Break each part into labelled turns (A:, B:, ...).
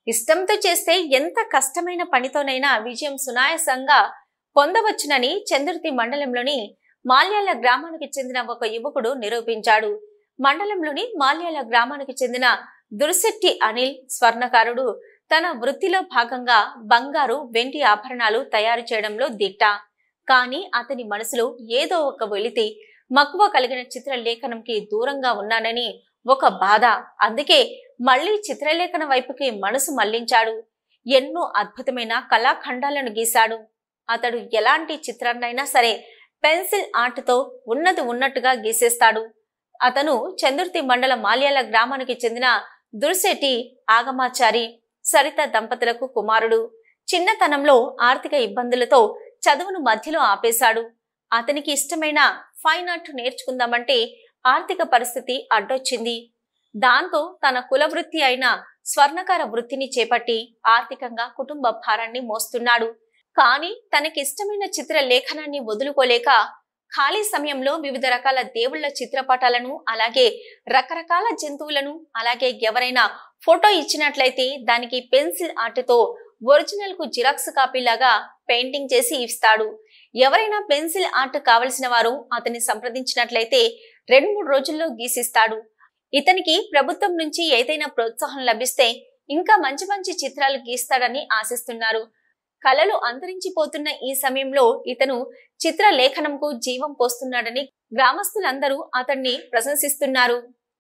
A: ఇష్టంతో చేస్తే ఎంత కష్టమైన పనితోనైనా విజయం సునాయాసంగా పొందవచ్చునని చంద్రుతి మండలంలోని మాల్యాల గ్రామానికి చెందిన ఒక యువకుడు నిరూపించాడు మండలంలోని మాల్యాల గ్రామానికి చెందిన దుర్శెట్టి అనిల్ స్వర్ణకారుడు తన వృత్తిలో భాగంగా బంగారు వెండి ఆభరణాలు తయారు చేయడంలో దిట్ట కానీ అతని మనసులో ఏదో ఒక వెలితి మక్కువ కలిగిన చిత్రలేఖనంకి దూరంగా ఉన్నానని ఒక బాధ అందుకే మళ్ళీ చిత్రలేఖన వైపుకి మనసు మళ్లించాడు ఎన్నో అద్భుతమైన కళాఖండాలను గీశాడు అతడు ఎలాంటి చిత్రాన్నైనా సరే పెన్సిల్ ఆర్ట్తో ఉన్నది ఉన్నట్టుగా గీసేస్తాడు అతను చందుర్తి మండల మాల్యాల గ్రామానికి చెందిన దుర్శెట్టి ఆగమాచారి సరిత దంపతులకు కుమారుడు చిన్నతనంలో ఆర్థిక ఇబ్బందులతో చదువును మధ్యలో ఆపేశాడు అతనికి ఇష్టమైన ఫైన్ ఆర్ట్ నేర్చుకుందామంటే ఆర్థిక పరిస్థితి అడ్డొచ్చింది దాంతో తన కుల వృత్తి అయిన స్వర్ణకార వృత్తిని చేపట్టి ఆర్థికంగా కుటుంబ భారాన్ని మోస్తున్నాడు కానీ తనకిష్టమైన చిత్ర లేఖనాన్ని వదులుకోలేక ఖాళీ సమయంలో వివిధ రకాల దేవుళ్ళ చిత్రపటాలను అలాగే రకరకాల జంతువులను అలాగే ఎవరైనా ఫోటో ఇచ్చినట్లయితే దానికి పెన్సిల్ ఆర్ట్తో ఒరిజినల్ కు జిరాక్స్ కాపీ లాగా పెయింటింగ్ చేసి ఇస్తాడు ఎవరైనా పెన్సిల్ ఆర్ట్ కావలసిన వారు అతన్ని సంప్రదించినట్లయితే రెండు మూడు రోజుల్లో గీసిస్తాడు ఇతనికి ప్రభుత్వం నుంచి ఏదైనా ప్రోత్సాహం లభిస్తే ఇంకా మంచి మంచి చిత్రాలు గీస్తాడని ఆశిస్తున్నారు కళలు అంతరించిపోతున్న ఈ సమయంలో ఇతను చిత్ర లేఖనంకు జీవం పోస్తున్నాడని గ్రామస్తులందరూ అతన్ని ప్రశంసిస్తున్నారు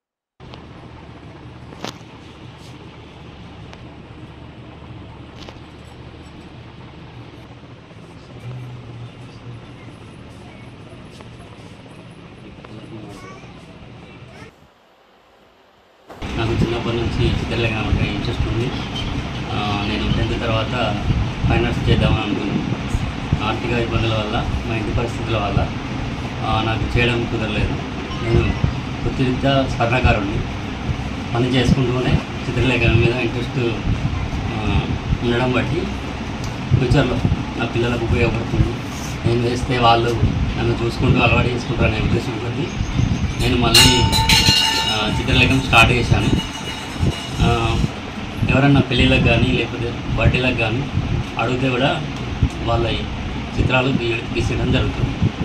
B: నాకు చిన్నప్పటి నుంచి చిత్రలేఖనం అంటే ఇంట్రెస్ట్ ఉంది ఆ, నేను టెన్త్ తర్వాత ఫైనాన్స్ చేద్దామని అనుకున్నాను ఆర్థిక ఇబ్బందుల వల్ల మా ఇంటి పరిస్థితుల వల్ల ఆ, నాకు చేయడం కుదరలేదు నేను వృత్తిరీత్యా స్వర్ణకారుడిని పని చేసుకుంటూనే చిత్రలేఖనం మీద ఇంట్రెస్ట్ ఆ, ఉండడం బట్టి ఫ్యూచర్లో నా పిల్లలకు ఉపయోగపడుతుంది నేను వేస్తే వాళ్ళు నన్ను చూసుకుంటూ అలవాటు చేసుకుంటారనే ఉద్దేశం కొద్దీ నేను మళ్ళీ ఆ, చిత్రలేఖనం స్టార్ట్ చేశాను ఆ, ఎవరన్నా పెళ్ళిళ్ళకి కానీ లేకపోతే బర్త్డేలకు కానీ అడిగితే కూడా వాళ్ళ ఈ చిత్రాలు గీ గీసేయడం జరుగుతుంది